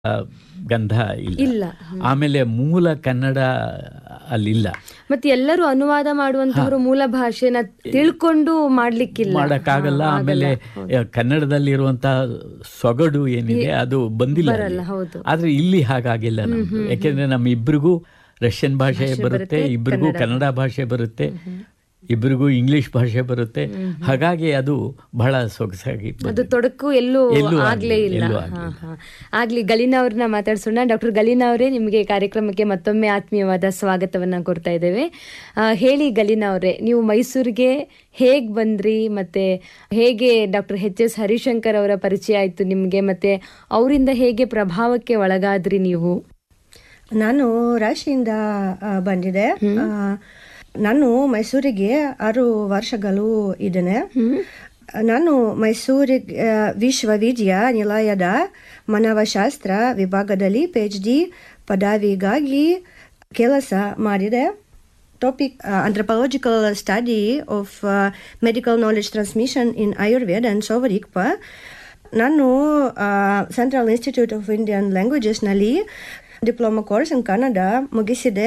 ಆ, ಗಂಧ ಇಲ್ಲ. ಇಲ್ಲ ಆಮೇಲೆ ಮೂಲ ಕನ್ನಡ ಅಲ್ಲಿಲ್ಲ ಮತ್ತೆ ಎಲ್ಲರೂ ಅನುವಾದ ಮಾಡುವಂತವರು ಮೂಲ ಭಾಷೆನ ತಿಳ್ಕೊಂಡು ಮಾಡ್ಲಿಕ್ಕಿಲ್ಲ ಮಾಡಕ್ಕಾಗಲ್ಲ ಹಾ, ಆಮೇಲೆ ಆಗಲ್ಲ. ಕನ್ನಡದಲ್ಲಿರುವಂತಹ ಸೊಗಡು ಏನಿದೆ ಅದು ಬಂದಿಲ್ಲ ಬರಲ್ಲ, ಅಲ್ಲಿ. ಹೌದು. ಆದ್ರೆ ಇಲ್ಲಿ ಹಾಗಾಗಿಲ್ಲ ನಮ್ದು ಯಾಕೆಂದ್ರೆ ನಮ್ಮ ಇಬ್ರಿಗೂ ರಷ್ಯನ್ ಭಾಷೆ ಬರುತ್ತೆ ಇಬ್ರಿಗೂ ಕನ್ನಡ ಭಾಷೆ ಬರುತ್ತೆ ಇಬ್ರಿಗೂ ಇಂಗ್ಲಿಷ್ ಭಾಷೆ ಬರುತ್ತೆ ಹಾಗಾಗಿ ಅದು ಬಹಳ ಸೊಗಸಾಗಿ ಅದು ಬಂದಿದೆ. ತೊಡಕು ಎಲ್ಲೂ ಎಲ್ಲೂ ಆಗ್ಲೇ ಆಗ್ಲಿ- ಇಲ್ಲ ಎಲ್ಲೂ ಹಾ, ಆಗ್ಲಿಲ್ಲ. ಹಾ. ಆಗ್ಲಿ ಗಲೀನಾ ಅವ್ರನ್ನ ಮಾತಾಡ್ಸೋಣ ಡಾಕ್ಟರ್ ಗಲೀನಾ ಅವರೇ ನಿಮಗೆ ಕಾರ್ಯಕ್ರಮಕ್ಕೆ ಮತ್ತೊಮ್ಮೆ ಆತ್ಮೀಯವಾದ ಸ್ವಾಗತವನ್ನ ಕೊಡ್ತಾ ಇದ್ದೇವೆ ಆ, ಹೇಳಿ ಗಲೀನಾ ಅವರೇ ನೀವು ಮೈಸೂರಿಗೆ ಹೇಗ್ ಬಂದ್ರಿ ಮತ್ತೆ ಹೇಗೆ ಡಾಕ್ಟರ್ ಎಚ್ ಎಸ್ ಹರಿಶಂಕರ್ ಅವರ ಪರಿಚಯ ಆಯ್ತು ನಿಮ್ಗೆ ಮತ್ತೆ ಅವರಿಂದ ಹೇಗೆ ಪ್ರಭಾವಕ್ಕೆ ಒಳಗಾದ್ರಿ ನೀವು ನಾನು ರಾಶಿಯಿಂದ ಆ, ಬಂದಿದೆ ಆ, ನಾನು ಮೈಸೂರಿಗೆ ಆರು ವರ್ಷಗಳು ಇದ್ದೇನೆ ನಾನು ಮೈಸೂರಿಗೆ ಆ, ವಿಶ್ವವಿದ್ಯಾನಿಲಯದ ಮಾನವಶಾಸ್ತ್ರ ವಿಭಾಗದಲ್ಲಿ ಪಿ ಎಚ್ ಡಿ ಪದವಿಗಾಗಿ ಕೆಲಸ ಮಾಡಿದೆ topic uh, anthropological study of uh, medical knowledge transmission in Ayurveda and Sovarikpa. ನಾನು ಸೆಂಟ್ರಲ್ ಇನ್ಸ್ಟಿಟ್ಯೂಟ್ ಆಫ್ ಇಂಡಿಯನ್ ಲ್ಯಾಂಗ್ವೇಜಸ್ನಲ್ಲಿ ಡಿಪ್ಲೊಮಾ ಕೋರ್ಸ್ ಇನ್ ಕನ್ನಡ ಮುಗಿಸಿದೆ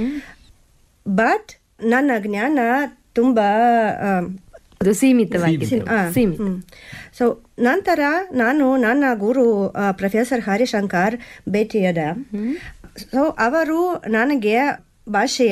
ಬಟ್ ನನ್ನ ಜ್ಞಾನ ತುಂಬ ಅದು ಸೀಮಿತವಾಗಿದೆ ಸೀಮಿತ ಸೊ ನಂತರ ನಾನು ನನ್ನ ಗುರು ಪ್ರೊಫೆಸರ್ ಹರಿಶಂಕರ್ ಭೇಟಿಯಾದ ಸೊ ಅವರು ನನಗೆ ಭಾಷೆಯ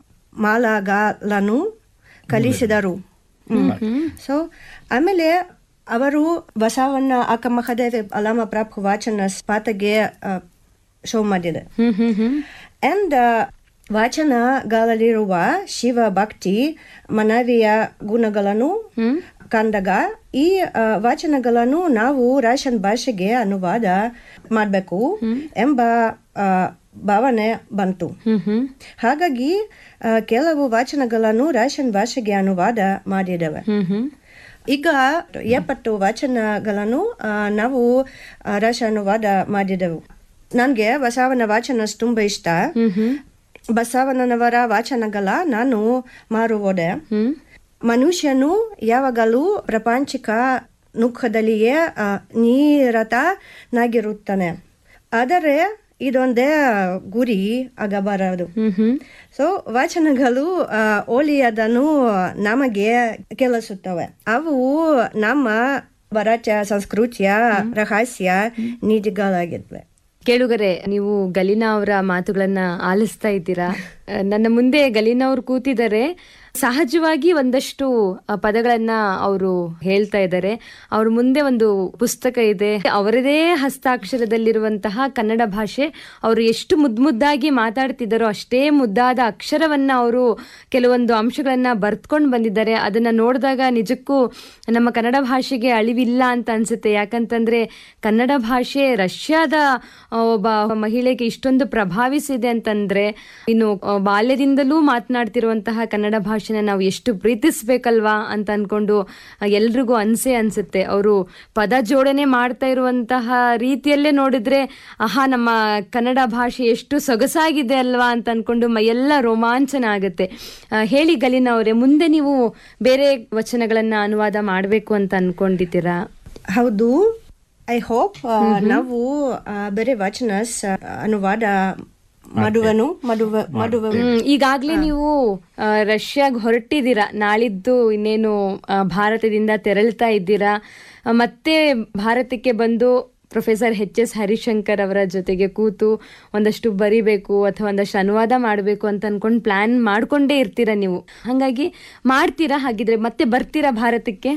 ಮಾಲಾಗಳನ್ನು ಕಲಿಸಿದರು ಸೊ ಆಮೇಲೆ ಅವರು ಬಸವಣ್ಣ ಅಕ್ಕ ಮಹದೇವ ಅಲಮ ಪ್ರಾಪ್ ವಾಚನ ಸ್ಪಾತಗೆ ಶೋ ಮಾಡಿದೆ ಹ್ಮ್ ಹ್ಮ್ ಹ್ಮ್ ಅಂಡ್ ವಾಚನಗಳಲ್ಲಿರುವ ಶಿವ ಭಕ್ತಿ ಮನವಿಯ ಗುಣಗಳನ್ನು ಕಂಡಾಗ ಈ ಆ, ವಾಚನಗಳನ್ನು ನಾವು ರಾಶನ್ ಭಾಷೆಗೆ ಅನುವಾದ ಮಾಡಬೇಕು ಎಂಬ ಆ, ಭಾವನೆ ಬಂತು ಹ್ಮ್ ಹ್ಮ್ ಹಾಗಾಗಿ ಆ, ಕೆಲವು ವಾಚನಗಳನ್ನು ರಾಶನ್ ಭಾಷೆಗೆ ಅನುವಾದ ಮಾಡಿದ್ದೇವೆ ಹ್ಮ್ ಹ್ಮ್ ಈಗ ಎಪ್ಪತ್ತು ವಾಚನಗಳನ್ನು ಆ, ನಾವು ಆ, ರಾಶ ಅನುವಾದ ಮಾಡಿದೆವು ನನಗೆ ಬಸವನ ವಾಚನ ತುಂಬ ಇಷ್ಟ ಹ್ಮ್ ಹ್ಮ್ ಬಸವಣ್ಣನವರ ವಾಚನಗಳ ನಾನು ಮಾರುವುದೆ ಹ್ಮ್ ಮನುಷ್ಯನು ಯಾವಾಗಲೂ ಪ್ರಾಪಂಚಿಕ ನುಖದಲ್ಲಿಯೇ ಆ, ನಿರತನಾಗಿರುತ್ತಾನೆ ಆದರೆ ಇದೊಂದೇ ಗುರಿ ಆಗಬಾರದು ಹ್ಮ್ ಹ್ಮ್ ಸೊ ವಾಚನಗಳು ಆ, ಒಳ್ಳೆಯದನ್ನು ನಮಗೆ ಕೆಲಸುತ್ತವೆ ಅವು ನಮ್ಮ ಭಾರತೀಯ ಸಂಸ್ಕೃತಿಯ ರಹಸ್ಯ ನಿಧಿಗಳಾಗಿದ್ವೆ ಕೇಳುಗರೆ ನೀವು ಗಲೀನಾ ಅವರ ಮಾತುಗಳನ್ನ ಆಲಿಸ್ತಾ ಇದ್ದೀರಾ ಅಹ್, ನನ್ನ ಮುಂದೆ ಗಲೀನಾ ಅವ್ರು ಕೂತಿದ್ದಾರೆ ಸಹಜವಾಗಿ ಒಂದಷ್ಟು ಅಹ್, ಪದಗಳನ್ನ ಅವರು ಹೇಳ್ತಾ ಇದ್ದಾರೆ ಅವ್ರ ಮುಂದೆ ಒಂದು ಪುಸ್ತಕ ಇದೆ ಅವರದೇ ಹಸ್ತಾಕ್ಷರದಲ್ಲಿರುವಂತಹ ಕನ್ನಡ ಭಾಷೆ ಅವರು ಎಷ್ಟು ಮುದ್ ಮುದ್ದಾಗಿ ಮಾತಾಡ್ತಿದ್ದಾರೋ ಅಷ್ಟೇ ಮುದ್ದಾದ ಅಕ್ಷರವನ್ನ ಅವರು ಕೆಲವೊಂದು ಅಂಶಗಳನ್ನ ಬರ್ತ್ಕೊಂಡು ಬಂದಿದ್ದಾರೆ ಅದನ್ನ ನೋಡಿದಾಗ ನಿಜಕ್ಕೂ ನಮ್ಮ ಕನ್ನಡ ಭಾಷೆಗೆ ಅಳಿವಿಲ್ಲ ಅಂತ ಅನ್ಸುತ್ತೆ ಯಾಕಂತಂದ್ರೆ ಕನ್ನಡ ಭಾಷೆ ರಷ್ಯಾದ ಆ, ಒಬ್ಬ ಮಹಿಳೆಗೆ ಇಷ್ಟೊಂದು ಪ್ರಭಾವಿಸಿದೆ ಅಂತಂದ್ರೆ ಇನ್ನು ಆ, ಬಾಲ್ಯದಿಂದಲೂ ಮಾತನಾಡ್ತಿರುವಂತಹ ಕನ್ನಡ ಭಾಷೆನ ನಾವು ಎಷ್ಟು ಪ್ರೀತಿಸ್ಬೇಕಲ್ವಾ ಅಂತ ಅನ್ಕೊಂಡು ಆ, ಎಲ್ರಿಗೂ ಅನ್ಸೆ ಅನ್ಸುತ್ತೆ ಅವರು ಪದ ಜೋಡಣೆ ಮಾಡ್ತಾ ಇರುವಂತಹ ರೀತಿಯಲ್ಲೇ ನೋಡಿದ್ರೆ ಆಹಾ ನಮ್ಮ ಕನ್ನಡ ಭಾಷೆ ಎಷ್ಟು ಸೊಗಸಾಗಿದೆ ಅಲ್ವಾ ಅಂತ ಅನ್ಕೊಂಡು ಮೈಯೆಲ್ಲ ರೋಮಾಂಚನ ಆಗುತ್ತೆ ಆ, ಹೇಳಿ ಗಲೀನಾ ಅವರೇ ಮುಂದೆ ನೀವು ಬೇರೆ ವಚನಗಳನ್ನ ಅನುವಾದ ಮಾಡಬೇಕು ಅಂತ ಅನ್ಕೊಂಡಿದ್ದೀರಾ ಹೌದು ಐ ಹೋಪ್ ನಾವು ಆ, ಬೇರೆ ವಾಚನ ಸ- ಅನುವಾದ ಮಾಡುವನು ಮಾಡುವ ಮಾಡುವ ಹ್ಮ್, ಈಗಾಗ್ಲೇ ನೀವು ಆ, ರಷ್ಯಾಗ್ ಹೊರಟಿದ್ದೀರಾ ನಾಳಿದ್ದು ಇನ್ನೇನು ಆ, ಭಾರತದಿಂದ ತೆರಳ್ತಾ ಇದ್ದೀರಾ ಆ, ಮತ್ತೆ ಭಾರತಕ್ಕೆ ಬಂದು ಪ್ರೊಫೆಸರ್ ಎಚ್ ಎಸ್ ಹರಿಶಂಕರ್ ಅವರ ಜೊತೆಗೆ ಕೂತು ಒಂದಷ್ಟು ಬರಿಬೇಕು ಅಥವಾ ಒಂದಷ್ಟು ಅನುವಾದ ಮಾಡಬೇಕು ಅಂತ ಅನ್ಕೊಂಡು ಪ್ಲಾನ್ ಮಾಡ್ಕೊಂಡೇ ಇರ್ತೀರಾ ನೀವು ಹಾಗಾಗಿ ಮಾಡ್ತೀರಾ ಹಾಗಿದ್ರೆ ಮತ್ತೆ ಬರ್ತೀರಾ ಭಾರತಕ್ಕೆ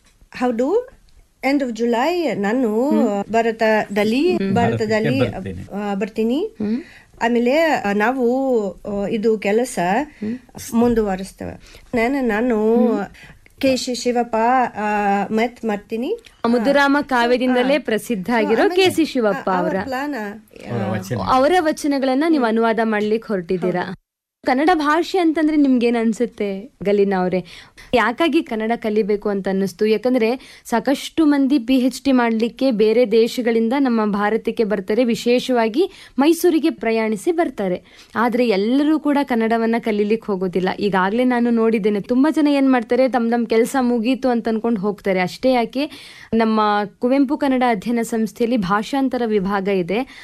ಹೌದು ಎಂಡ್ ಆಫ್ ಜುಲೈ ನಾನು ಭಾರತದಲ್ಲಿ ಭಾರತದಲ್ಲಿ ಬರ್ತೇನೆ. ಆ, ಬರ್ತೀನಿ ಆಮೇಲೆ ಆ, ನಾವು ಆ, ಇದು ಕೆಲಸ ಮುಂದುವರಿಸ್ತೇವೆ ನಾನು ನಾನು ಕೆ ಶಿ ಶಿವಪ್ಪ ಆ, ಮತ್ ಮಾಡ್ತೀನಿ ಮುದುರಾಮ ಕಾವ್ಯದಿಂದಲೇ ಪ್ರಸಿದ್ಧ ಆಗಿರೋ ಕೆ ಸಿ ಶಿವಪ್ಪ ಅವರ ಪ್ಲಾನ್ ಅವರ ವಚನ ಅವರ ವಚನಗಳನ್ನ ನೀವು ಅನುವಾದ ಮಾಡ್ಲಿಕ್ಕೆ ಹೊರಟಿದ್ದೀರಾ ಕನ್ನಡ ಭಾಷೆ ಅಂತಂದ್ರೆ ನಿಮ್ಗೇನ್ ಅನ್ಸುತ್ತೆ ಗಲೀನಾ ಅವರೇ ಯಾಕಾಗಿ ಕನ್ನಡ ಕಲಿಬೇಕು ಅಂತ ಅನ್ನಿಸ್ತು ಯಾಕಂದ್ರೆ ಸಾಕಷ್ಟು ಮಂದಿ ಪಿ ಎಚ್ ಡಿ ಮಾಡ್ಲಿಕ್ಕೆ ಬೇರೆ ದೇಶಗಳಿಂದ ನಮ್ಮ ಭಾರತಕ್ಕೆ ಬರ್ತಾರೆ ವಿಶೇಷವಾಗಿ ಮೈಸೂರಿಗೆ ಪ್ರಯಾಣಿಸಿ ಬರ್ತಾರೆ ಆದ್ರೆ ಎಲ್ಲರೂ ಕೂಡ ಕನ್ನಡವನ್ನ ಕಲೀಲಿಕ್ಕೆ ಹೋಗೋದಿಲ್ಲ ಈಗಾಗ್ಲೇ ನಾನು ನೋಡಿದ್ದೇನೆ ತುಂಬಾ ಜನ ಏನ್ ಮಾಡ್ತಾರೆ ತಮ್ ತಮ್ ಕೆಲಸ ಮುಗೀತು ಅಂತ ಅನ್ಕೊಂಡು ಹೋಗ್ತಾರೆ ಅಷ್ಟೇ ಯಾಕೆ ನಮ್ಮ ಕುವೆಂಪು ಕನ್ನಡ ಅಧ್ಯಯನ ಸಂಸ್ಥೆಯಲ್ಲಿ ಭಾಷಾಂತರ ವಿಭಾಗ ಇದೆ